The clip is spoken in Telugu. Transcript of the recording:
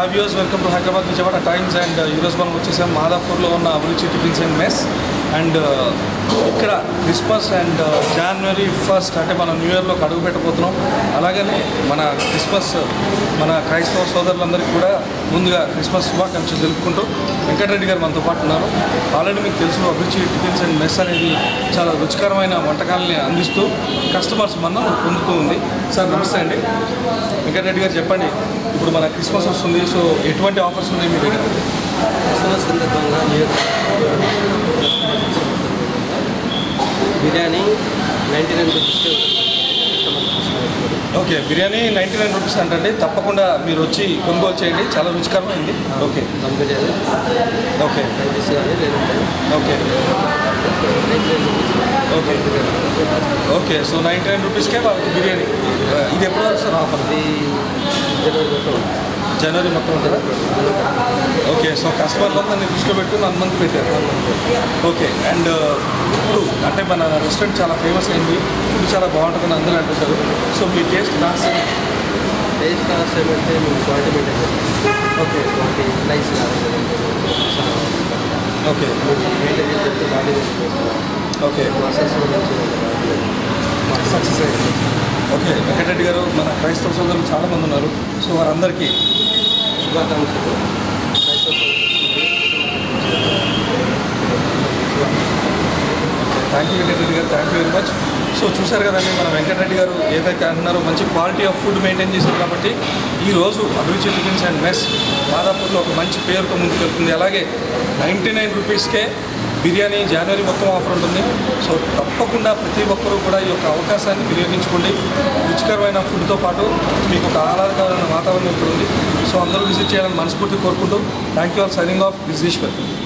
hi views welcome to Hyderabad Vijayawada times and ఈరోజు మనం వచ్చేసాం మాదాపూర్లో ఉన్న Abhiruchi tiffins and mess and ఇక్కడ క్రిస్మస్ అండ్ జనవరి ఫస్ట్ అంటే మనం న్యూ ఇయర్లోకి అడుగు పెట్టబోతున్నాం అలాగనే మన క్రిస్మస్ మన క్రైస్తవ సోదరులందరికీ కూడా ముందుగా క్రిస్మస్ శుభాకాంక్షలు తెలుపుకుంటూ వెంకటరెడ్డి గారు మనతో పాటు ఉన్నారు ఆల్రెడీ మీకు తెలుసు అభిరుచి టిఫిన్స్ అండ్ మెస్ అనేది చాలా రుచికరమైన వంటకాలని అందిస్తూ కస్టమర్స్ మనం పొందుతూ ఉంది సార్ నమస్తే అండి వెంకటరెడ్డి గారు చెప్పండి ఇప్పుడు మన క్రిస్మస్ వస్తుంది సో ఎటువంటి ఆఫర్స్ ఉన్నాయి మీ దగ్గర క్రిస్మస్ సందర్భంగా మీరు బిర్యానీ నైంటీ నైన్ రూపీస్కి okay biryani ninety nine rupees అంటే తప్పకుండా మీరు వచ్చి కొనుగోలు చేయండి చాలా రుచికరమైంది okay dum biryani okay rice కానీ లేదంటే okay ninety nine rupees okay okay so ninety nine రూపీస్కే వాళ్ళకి బిర్యానీ ఆ, ఇది ఎప్పుడు వరకు సార్ ఆఫర్ ఇది జనవరి మొత్తం జనవరి మొత్తం ఉంటుందా ఓకే సో కస్టమర్లందరినీ దృష్టిలో పెట్టుకుని వన్ మంత్ పెట్టారు ఓకే అండ్ ఇప్పుడు అంటే మన రెస్టారెంట్ చాలా ఫేమస్ అయింది ఫుడ్ చాలా బాగుంటుందని అందరూ అంటుంటారు సో మీ టేస్ట్ కాస్ట్ టేస్ట్ కాస్ట్ ఏమంటే మేము క్వాలిటీ మెయింటైన్ చేస్తాం ఓకే క్వాలిటీ రైస్ కానీ లేదంటే ఓకే మెయింటైన్ చేస్తే బాడీ వేసుకుంటాం ఓకే మసాల్స్ కూడా మంచిగా మాకు సక్సెస్ అయింది ఓకే వెంకటరెడ్డి గారు మన క్రైస్తవ సోదరులు చాలా మంది ఉన్నారు సో వారందరికీ శుభాకాంక్షలు క్రైస్తవ థ్యాంక్ యూ వెంకటరెడ్డి గారు thank you very much so చూశారు కదండి మన వెంకటరెడ్డి గారు ఏదైతే అంటున్నారో మంచి క్వాలిటీ ఆఫ్ ఫుడ్ మెయింటైన్ చేశారు కాబట్టి ఈరోజు అభిరుచి టిఫిన్స్ అండ్ మెస్ దాదాపులో ఒక మంచి పేరుతో ముందుకు వెళ్తుంది అలాగే నైంటీ నైన్ రూపీస్కే బిర్యానీ జనవరి మొత్తం ఆఫర్ ఉంటుంది సో తప్పకుండా ప్రతి ఒక్కరూ కూడా ఈ యొక్క అవకాశాన్ని వినియోగించుకోండి రుచికరమైన ఫుడ్తో పాటు మీకు ఒక ఆహ్లాదకరమైన వాతావరణం ఇక్కడ ఉంది సో అందరూ విజిట్ చేయాలని మనస్ఫూర్తి కోరుకుంటూ thank you all signing off this Eshwar